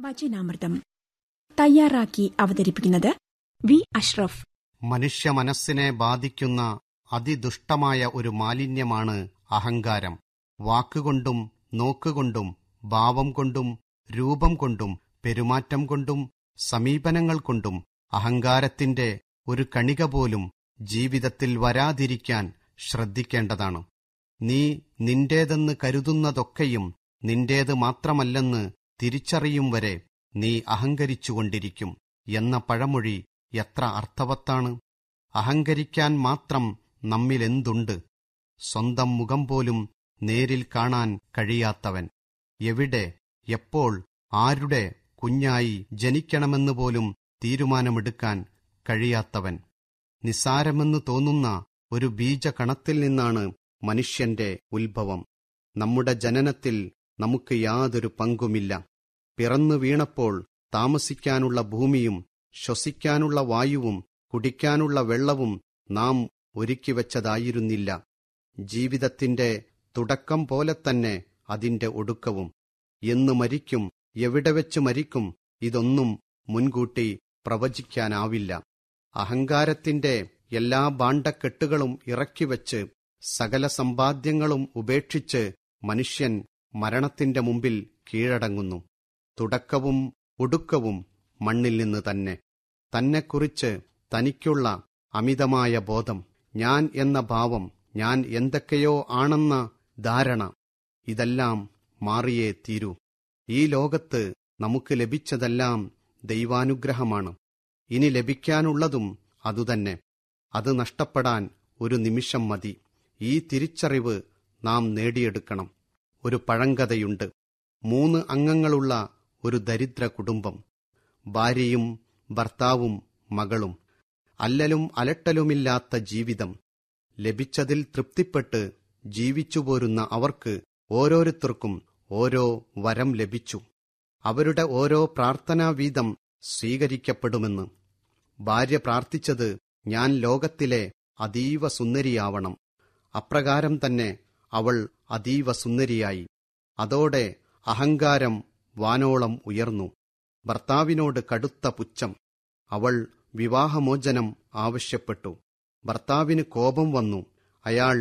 വചനാമൃതം തയ്യാറാക്കി അവതരിപ്പിക്കുന്നത് വി അഷ്റഫ് മനുഷ്യ മനസ്സിനെ ബാധിക്കുന്ന അതിദുഷ്ടമായ ഒരു മാലിന്യമാണ് അഹങ്കാരം വാക്കുകൊണ്ടും നോക്കുകൊണ്ടും ഭാവം കൊണ്ടും രൂപം കൊണ്ടും പെരുമാറ്റം കൊണ്ടും സമീപനങ്ങൾ കൊണ്ടും അഹങ്കാരത്തിന്റെ ഒരു കണിക പോലും ജീവിതത്തിൽ വരാതിരിക്കാൻ ശ്രദ്ധിക്കേണ്ടതാണ് നീ നിന്റേതെന്ന് കരുതുന്നതൊക്കെയും നിന്റേത് മാത്രമല്ലെന്ന് തിരിച്ചറിയും വരെ നീ അഹങ്കരിച്ചുകൊണ്ടിരിക്കും എന്ന പഴമൊഴി എത്ര അർത്ഥവത്താണ് അഹങ്കരിക്കാൻ മാത്രം നമ്മിലെന്തുണ്ട് സ്വന്തം മുഖം പോലും നേരിൽ കാണാൻ കഴിയാത്തവൻ എവിടെ എപ്പോൾ ആരുടെ കുഞ്ഞായി ജനിക്കണമെന്ന് പോലും തീരുമാനമെടുക്കാൻ കഴിയാത്തവൻ നിസ്സാരമെന്ന് തോന്നുന്ന ഒരു ബീജകണത്തിൽ നിന്നാണ് മനുഷ്യന്റെ ഉത്ഭവം നമ്മുടെ ജനനത്തിൽ നമുക്ക് യാതൊരു പങ്കുമില്ല പിറന്നു വീണപ്പോൾ താമസിക്കാനുള്ള ഭൂമിയും ശ്വസിക്കാനുള്ള വായുവും കുടിക്കാനുള്ള വെള്ളവും നാം ഒരുക്കിവെച്ചതായിരുന്നില്ല ജീവിതത്തിന്റെ തുടക്കം പോലെ തന്നെ അതിന്റെ ഒടുക്കവും എന്ന് മരിക്കും എവിടെ വെച്ച് മരിക്കും ഇതൊന്നും മുൻകൂട്ടി പ്രവചിക്കാനാവില്ല അഹങ്കാരത്തിന്റെ എല്ലാ ബാണ്ടക്കെട്ടുകളും ഇറക്കിവെച്ച് സകല സമ്പാദ്യങ്ങളും ഉപേക്ഷിച്ച് മനുഷ്യൻ മരണത്തിന്റെ മുമ്പിൽ കീഴടങ്ങുന്നു തുടക്കവും ഒടുക്കവും മണ്ണിൽ നിന്ന് തന്നെ തന്നെക്കുറിച്ച് തനിക്കുള്ള അമിതമായ ബോധം ഞാൻ എന്ന ഭാവം ഞാൻ എന്തൊക്കെയോ ആണെന്ന ധാരണ ഇതെല്ലാം മാറിയേ തീരൂ ഈ ലോകത്ത് നമുക്ക് ലഭിച്ചതെല്ലാം ദൈവാനുഗ്രഹമാണ് ഇനി ലഭിക്കാനുള്ളതും അതുതന്നെ അത് നഷ്ടപ്പെടാൻ ഒരു നിമിഷം മതി ഈ തിരിച്ചറിവ് നാം നേടിയെടുക്കണം ഒരു പഴങ്കഥയുണ്ട് മൂന്ന് അംഗങ്ങളുള്ള ഒരു ദരിദ്ര കുടുംബം ഭാര്യയും ഭർത്താവും മകളും അല്ലലും അലട്ടലുമില്ലാത്ത ജീവിതം ലഭിച്ചതിൽ തൃപ്തിപ്പെട്ട് ജീവിച്ചുപോരുന്ന അവർക്ക് ഓരോരുത്തർക്കും ഓരോ വരം ലഭിച്ചു അവരുടെ ഓരോ പ്രാർത്ഥനാവീതം സ്വീകരിക്കപ്പെടുമെന്ന് ഭാര്യ പ്രാർത്ഥിച്ചത് ഞാൻ ലോകത്തിലെ അതീവ സുന്ദരിയാവണം അപ്രകാരം തന്നെ അവൾ അതീവ സുന്ദരിയായി അതോടെ അഹങ്കാരം വാനോളം ഉയർന്നു ഭർത്താവിനോട് കടുത്ത പുച്ഛം അവൾ വിവാഹമോചനം ആവശ്യപ്പെട്ടു ഭർത്താവിന് കോപം വന്നു അയാൾ